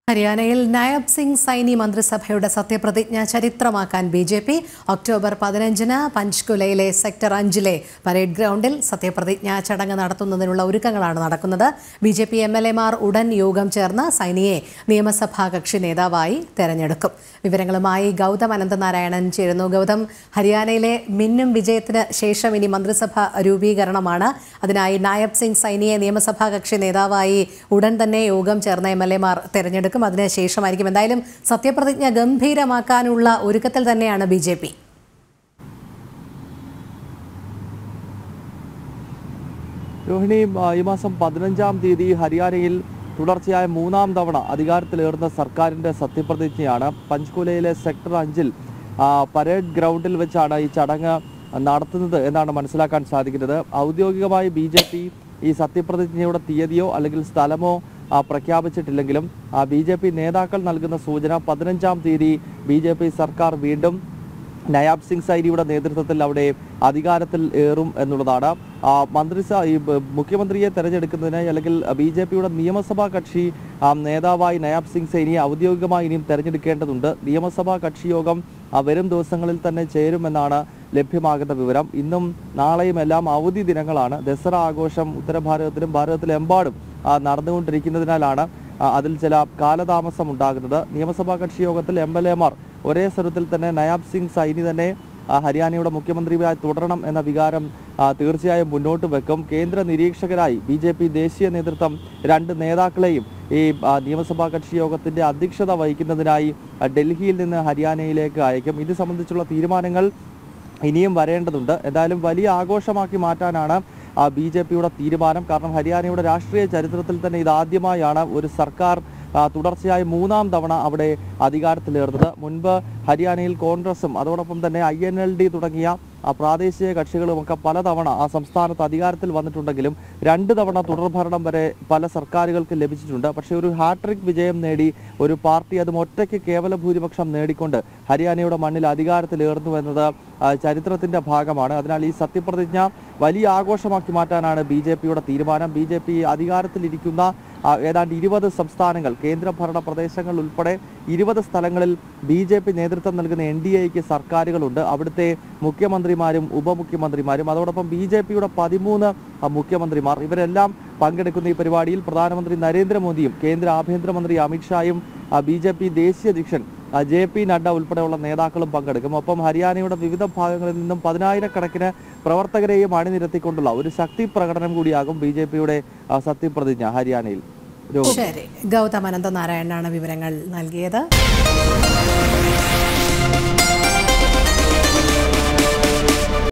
ഹരിയാനയിൽ നായബ് സിംഗ് സൈനി മന്ത്രിസഭയുടെ സത്യപ്രതിജ്ഞ ചരിത്രമാക്കാൻ ബി ജെ പി ഒക്ടോബർ പതിനഞ്ചിന് പഞ്ച്കുലയിലെ സെക്ടർ അഞ്ചിലെ പരേഡ് ഗ്രൗണ്ടിൽ സത്യപ്രതിജ്ഞാ ചടങ്ങ് നടത്തുന്നതിനുള്ള ഒരുക്കങ്ങളാണ് നടക്കുന്നത് B J P M L എമാർ ഉടൻ യോഗം ചേർന്ന് സൈനിയെ നിയമസഭാ കക്ഷി നേതാവായി തെരഞ്ഞെടുക്കും വിവരങ്ങളുമായി ഗൗതം അനന്തനാരായണൻ ചേരുന്നു ഗൗതം ഹരിയാനയിലെ മിന്നും വിജയത്തിന് ശേഷം ഇനി മന്ത്രിസഭ രൂപീകരണമാണ് അതിനായി നായബ് സിംഗ് സൈനിയെ നിയമസഭാ കക്ഷി നേതാവായി ഉടൻ തന്നെ യോഗം ചേർന്ന എം എൽ എമാർ തെരഞ്ഞെടുക്കും അതിന് ശേഷമായിരിക്കും എന്തായാലും സത്യപ്രതിജ്ഞ ഗംഭീരമാക്കാനുള്ള ഒരുക്കത്തിൽ തന്നെയാണ് ബി ജെ പി രോഹിണി ആ, ഈ മാസം പതിനഞ്ചാം തീയതി ഹരിയാനയിൽ തുടർച്ചയായ മൂന്നാം തവണ അധികാരത്തിലേറുന്ന സർക്കാരിന്റെ സത്യപ്രതിജ്ഞയാണ് പഞ്ച്കുലയിലെ സെക്ടർ അഞ്ചിൽ ആ, പരേഡ് ഗ്രൗണ്ടിൽ വെച്ചാണ് ഈ ചടങ്ങ് നടത്തുന്നത് എന്നാണ് മനസ്സിലാക്കാൻ സാധിക്കുന്നത് ഔദ്യോഗികമായി ബി ജെ പി ഈ സത്യപ്രതിജ്ഞയുടെ തീയതിയോ അല്ലെങ്കിൽ സ്ഥലമോ ആ, പ്രഖ്യാപിച്ചിട്ടില്ലെങ്കിലും ബി ജെ പി നേതാക്കൾ നൽകുന്ന സൂചന പതിനഞ്ചാം തീയതി ബി ജെ പി സർക്കാർ വീണ്ടും നയാബ് സിംഗ് സൈനിയുടെ നേതൃത്വത്തിൽ അവിടെ അധികാരത്തിൽ ഏറും എന്നുള്ളതാണ് ആ, മന്ത്രിസ ഈ ബ- മുഖ്യമന്ത്രിയെ തെരഞ്ഞെടുക്കുന്നതിന് അല്ലെങ്കിൽ ബി ജെ പിയുടെ നിയമസഭാ കക്ഷി ആ, നേതാവായി നയാബ് സിംഗ് സൈനിയെ ഔദ്യോഗികമായി ഇനിയും തെരഞ്ഞെടുക്കേണ്ടതുണ്ട് നിയമസഭാ കക്ഷി യോഗം ആ, വരും ദിവസങ്ങളിൽ തന്നെ ചേരുമെന്നാണ് ലഭ്യമാകുന്ന വിവരം ഇന്നും നാളെയും എല്ലാം അവധി ദിനങ്ങളാണ് ദസറ ആഘോഷം ഉത്തരഭാരതത്തിലും ഭാരതത്തിലെമ്പാടും ആ, നടന്നുകൊണ്ടിരിക്കുന്നതിനാലാണ് ആ, അതിൽ ചില കാലതാമസം ഉണ്ടാകുന്നത് നിയമസഭാ കക്ഷി യോഗത്തിൽ എം എൽ എമാർ ഒരേ സ്വരത്തിൽ തന്നെ നയാബ് സിംഗ് സൈനി തന്നെ ആ, ഹരിയാനയുടെ മുഖ്യമന്ത്രിയായി തുടരണം എന്ന വികാരം ആ, തീർച്ചയായും മുന്നോട്ട് വെക്കും കേന്ദ്ര നിരീക്ഷകരായി ബി ജെ പി ദേശീയ നേതൃത്വം രണ്ട് നേതാക്കളെയും ഈ ആ, നിയമസഭാ കക്ഷി യോഗത്തിന്റെ അധ്യക്ഷത വഹിക്കുന്നതിനായി ആ, ഡൽഹിയിൽ നിന്ന് ഹരിയാനയിലേക്ക് അയക്കും ഇത് സംബന്ധിച്ചുള്ള തീരുമാനങ്ങൾ ഇനിയും വരേണ്ടതുണ്ട് എന്തായാലും വലിയ ആഘോഷമാക്കി മാറ്റാനാണ് ബി ജെ പിയുടെ തീരുമാനം കാരണം ഹരിയാനയുടെ രാഷ്ട്രീയ ചരിത്രത്തിൽ തന്നെ ഇതാദ്യമായാണ് ഒരു സർക്കാർ ആ, തുടർച്ചയായി മൂന്നാം തവണ അവിടെ അധികാരത്തിലേറുന്നത് മുൻപ് ഹരിയാനയിൽ കോൺഗ്രസും അതോടൊപ്പം തന്നെ ഐ എൻ എൽ ഡി തുടങ്ങിയ ആ പ്രാദേശിക കക്ഷികളുമൊക്കെ പലതവണ ആ സംസ്ഥാനത്ത് അധികാരത്തിൽ വന്നിട്ടുണ്ടെങ്കിലും രണ്ട് തവണ തുടർഭരണം വരെ പല സർക്കാരുകൾക്ക് ലഭിച്ചിട്ടുണ്ട് പക്ഷേ ഒരു ഹാട്രിക് വിജയം നേടി ഒരു പാർട്ടി അതും ഒറ്റയ്ക്ക് കേവല ഭൂരിപക്ഷം നേടിക്കൊണ്ട് ഹരിയാനയുടെ മണ്ണിൽ അധികാരത്തിലേറുന്നു എന്നത് ആ, ചരിത്രത്തിന്റെ ഭാഗമാണ് അതിനാൽ ഈ സത്യപ്രതിജ്ഞ വലിയ ആഘോഷമാക്കി മാറ്റാനാണ് ബി ജെ പിയുടെ തീരുമാനം ബി ജെ പി അധികാരത്തിലിരിക്കുന്ന ആ, ഏതാണ്ട് ഇരുപത് സംസ്ഥാനങ്ങൾ കേന്ദ്രഭരണ പ്രദേശങ്ങൾ ഉൾപ്പെടെ ഇരുപത് സ്ഥലങ്ങളിൽ ബി ജെ പി നേതൃത്വം നൽകുന്ന എൻ ഡി എക്ക് സർക്കാരുകളുണ്ട് അവിടുത്തെ മുഖ്യമന്ത്രിമാരും ഉപമുഖ്യമന്ത്രിമാരും അതോടൊപ്പം ബി ജെ പിയുടെ പതിമൂന്ന് മുഖ്യമന്ത്രിമാർ ഇവരെല്ലാം പങ്കെടുക്കുന്ന ഈ പരിപാടിയിൽ പ്രധാനമന്ത്രി നരേന്ദ്രമോദിയും കേന്ദ്ര ആഭ്യന്തരമന്ത്രി അമിത്ഷായും ബി ജെ പി ദേശീയ അധ്യക്ഷൻ ആ, ജെ പി നഡ്ഡ ഉൾപ്പെടെയുള്ള നേതാക്കളും പങ്കെടുക്കും ഒപ്പം ഹരിയാനയുടെ വിവിധ ഭാഗങ്ങളിൽ നിന്നും പതിനായിരക്കണക്കിന് പ്രവർത്തകരെയും അണിനിരത്തിക്കൊണ്ടുള്ള ഒരു ശക്തി പ്രകടനം കൂടിയാകും ബി ജെ പിയുടെ സത്യപ്രതിജ്ഞ ഹരിയാനയിൽ രോഹിണി. ശരി ഗൗതം അനന്തനാരായണനാണ് വിവരങ്ങൾ നൽകിയത്